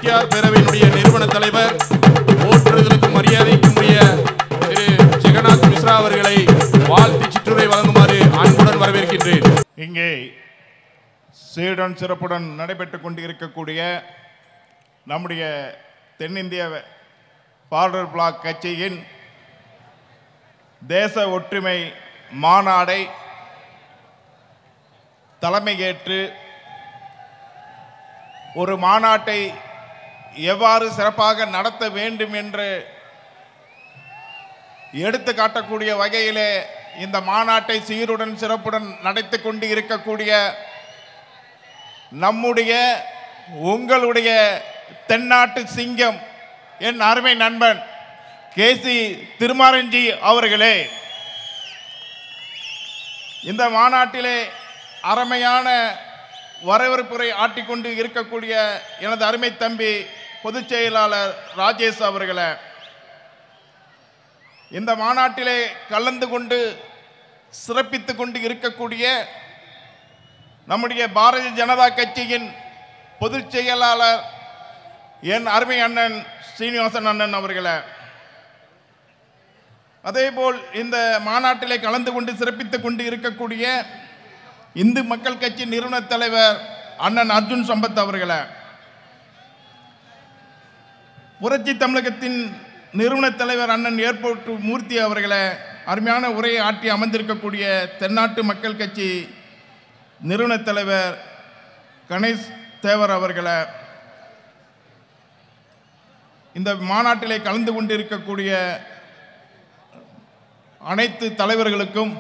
செட்டியார் பேரவையினுடைய நிறுவன தலைவர் போற்றுதலுக்கும் மரியாதைக்கும் உரிய திரு ஜெகநாத் மிஸ்ரா அவர்களை வாழ்த்து சிற்றுரை வழங்குமாறு அன்புடன் வரவேற்கின்றேன் இங்கே சீருடன் சிறப்புடன் நடைபெற்றுக் கொண்டிருக்கக்கூடிய நம்முடைய தென்னிந்திய பார்டர் பிளாக் கட்சியின் தேச ஒற்றுமை மாநாடை தலைமையேற்று ஒரு மாநாட்டை எவ்வாறு சிறப்பாக நடத்த வேண்டும் என்று எடுத்து காட்டக்கூடிய வகையிலே இந்த மாநாட்டை சீருடன் சிறப்புடன் நடத்தி கொண்டு இருக்கக்கூடிய நம்முடைய உங்களுடைய தென்னாட்டு சிங்கம் என் அருமை நண்பன் கேசி திருமாரஞ்சி அவர்களே இந்த மாநாட்டிலே அருமையான வரவேற்புரை ஆட்டிக்கொண்டு இருக்கக்கூடிய எனது அருமை தம்பி பொதுச் செயலாளர் ராஜேஷ் அவர்களே இந்த மாநாட்டிலே கலந்து கொண்டு சிறப்பித்துக் கொண்டு இருக்கக்கூடிய நம்முடைய பாரதிய ஜனதா கட்சியின் பொதுச் செயலாளர் என் அருமை அண்ணன் சீனிவாசன் அண்ணன் அவர்களே அதேபோல் இந்த மாநாட்டிலே கலந்து கொண்டு சிறப்பித்துக் கொண்டு இருக்கக்கூடிய இந்து மக்கள் கட்சி நிறுவன தலைவர் அண்ணன் அர்ஜுன் சம்பத் அவர்களே புரட்சி தமிழகத்தின் நிறுவன தலைவர் அண்ணன் ஏர்போர்ட் மூர்த்தி அவர்களே அருமையான உரையை ஆற்றி அமர்ந்திருக்கக்கூடிய தென்னாட்டு மக்கள் கட்சி நிறுவன தலைவர் கணேஷ் தேவர் அவர்களே இந்த மாநாட்டிலே கலந்து கொண்டிருக்கக்கூடிய அனைத்து தலைவர்களுக்கும்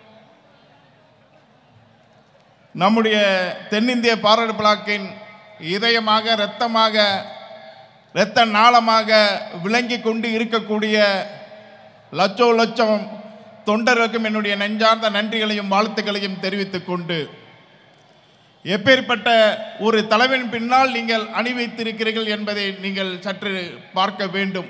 நம்முடைய தென்னிந்திய பாராட்டு பிளாக்கின் இதயமாக இரத்தமாக இரத்த நாளமாக விளங்கி கொண்டு இருக்கக்கூடிய லட்சோ லட்சம் தொண்டர்களுக்கும் என்னுடைய நெஞ்சார்ந்த நன்றிகளையும் வாழ்த்துக்களையும் தெரிவித்துக் கொண்டு எப்பேற்பட்ட ஒரு தலைவன் பின்னால் நீங்கள் அணி வைத்திருக்கிறீர்கள் என்பதை நீங்கள் சற்று பார்க்க வேண்டும்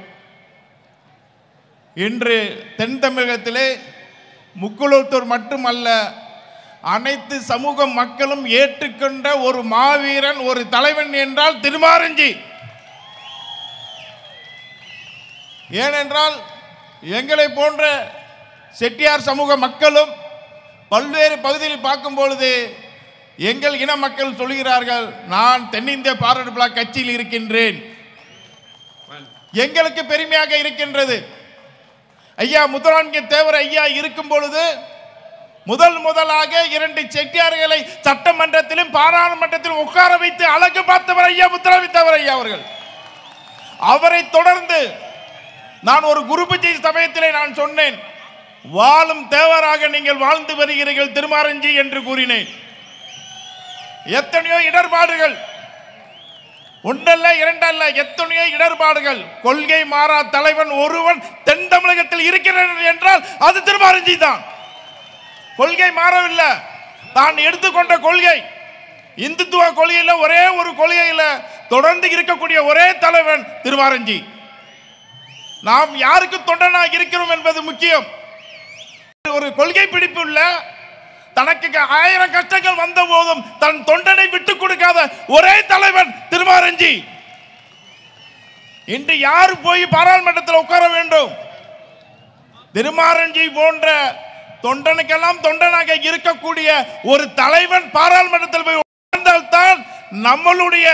இன்று தென் தமிழகத்திலே முக்குளத்தூர் மட்டுமல்ல அனைத்து சமூக மக்களும் ஏற்றுக்கொண்ட ஒரு மாவீரன் ஒரு தலைவன் என்றால் திருமாரஞ்சி ஏனென்றால் எங்களை போன்ற செட்டியார் சமூக மக்களும் பல்வேறு பகுதியில் பார்க்கும் பொழுது எங்கள் இன மக்கள் சொல்கிறார்கள் நான் தென்னிந்திய பாராட்டு பிளாக் கட்சியில் இருக்கின்றேன் எங்களுக்கு பெருமையாக இருக்கின்றது ஐயா முத்துரான்கே தேவர் ஐயா இருக்கும் பொழுது முதல் முதலாக இரண்டு செட்டியார்களை சட்டமன்றத்திலும் பாராளுமன்றத்திலும் உட்கார வைத்து அழகு பார்த்தவர் ஐயா முத்துராமி தேவர் ஐயா அவர்கள் அவரை தொடர்ந்து நான் ஒரு குரு பூஜை சமயத்திலே நான் சொன்னேன் வாழும் தேவராக நீங்கள் வாழ்ந்து வருகிறீர்கள் திருமாரஞ்சி என்று கூறினேன் எத்தனையோ இடர்பாடுகள் ஒன்றல்ல இரண்டல்ல எத்தனையோ இடர்பாடுகள் கொள்கை மாறா தலைவன் ஒருவன் தென் தமிழகத்தில் இருக்கிறான் என்றால் அது திருமாரஞ்சி தான் கொள்கை மாறவில்லை தான் எடுத்துக்கொண்ட கொள்கை இந்துத்துவ கொள்கையில் ஒரே ஒரு கொள்கையில் தொடர்ந்து இருக்கக்கூடிய ஒரே தலைவன் திருமாரஞ்சி நாம் யாருக்கு தொண்டனாக இருக்கிறோம் என்பது முக்கியம் ஒரு கொள்கை பிடிப்பு உள்ள தனக்கு ஆயிரம் கஷ்டங்கள் வந்த போதும் தன் தொண்டனை விட்டுக் கொடுக்காத ஒரே தலைவன் திருமாரஞ்சி இன்று யார் போய் பாராளுமன்றத்தில் உட்கார வேண்டும் திருமாரஞ்சி போன்ற தொண்டனுக்கெல்லாம் தொண்டனாக இருக்கக்கூடிய ஒரு தலைவன் பாராளுமன்றத்தில் போய் உட்கார்ந்தால்தான் நம்மளுடைய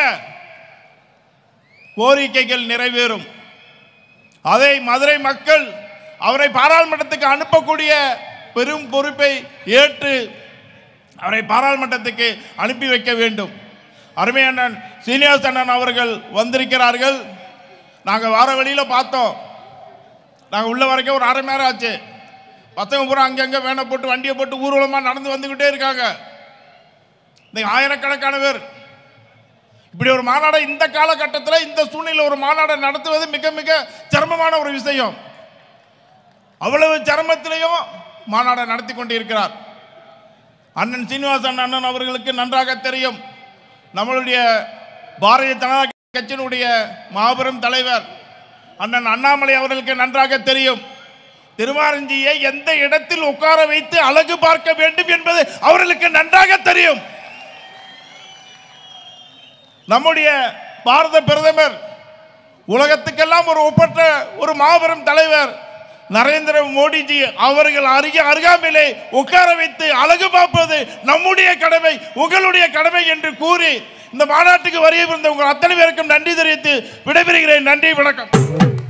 கோரிக்கைகள் நிறைவேறும் அதை மதுரை மக்கள் அவரை பாராளுமன்றத்துக்கு அனுப்பக்கூடிய பெரும் பொறுப்பை ஏற்று அவரை பாராளுமன்றத்துக்கு அனுப்பி வைக்க வேண்டும் அருமையண்ணன் சீனிவாஸ் அண்ணன் அவர்கள் வந்திருக்கிறார்கள் நாங்கள் வார வழியில் பார்த்தோம் நாங்கள் உள்ள வரைக்கும் ஒரு அரை மணி நேரம் ஆச்சு பசங்க பூரா அங்கங்கே வேனை போட்டு வண்டியை போட்டு ஊர்வலமாக நடந்து வந்துக்கிட்டே இருக்காங்க இன்னைக்கு ஆயிரக்கணக்கான பேர் இப்படி ஒரு மாநாடை இந்த காலகட்டத்தில் இந்த சூழ்நிலை ஒரு மாநாடை நடத்துவது மிக மிக சிரமமான ஒரு விஷயம் அவ்வளவு சிரமத்திலையும் மாநாடை நடத்தி கொண்டிருக்கிறார் அண்ணன் சீனிவாசன் அண்ணன் அவர்களுக்கு நன்றாக தெரியும் நம்மளுடைய பாரதிய ஜனதா கட்சியினுடைய மாபெரும் தலைவர் அண்ணன் அண்ணாமலை அவர்களுக்கு நன்றாக தெரியும் திருமாரஞ்சியை எந்த இடத்தில் உட்கார வைத்து அழகு பார்க்க வேண்டும் என்பது அவர்களுக்கு நன்றாக தெரியும் நம்முடைய பாரத பிரதமர் உலகத்துக்கெல்லாம் ஒரு ஒப்பற்ற ஒரு மாபெரும் தலைவர் நரேந்திர மோடிஜி அவர்கள் அருகே அருகாமையிலே உட்கார வைத்து அழகு பார்ப்பது நம்முடைய கடமை உங்களுடைய கடமை என்று கூறி இந்த மாநாட்டுக்கு வருகை புரிந்த உங்கள் அத்தனை பேருக்கும் நன்றி தெரிவித்து விடைபெறுகிறேன் நன்றி வணக்கம்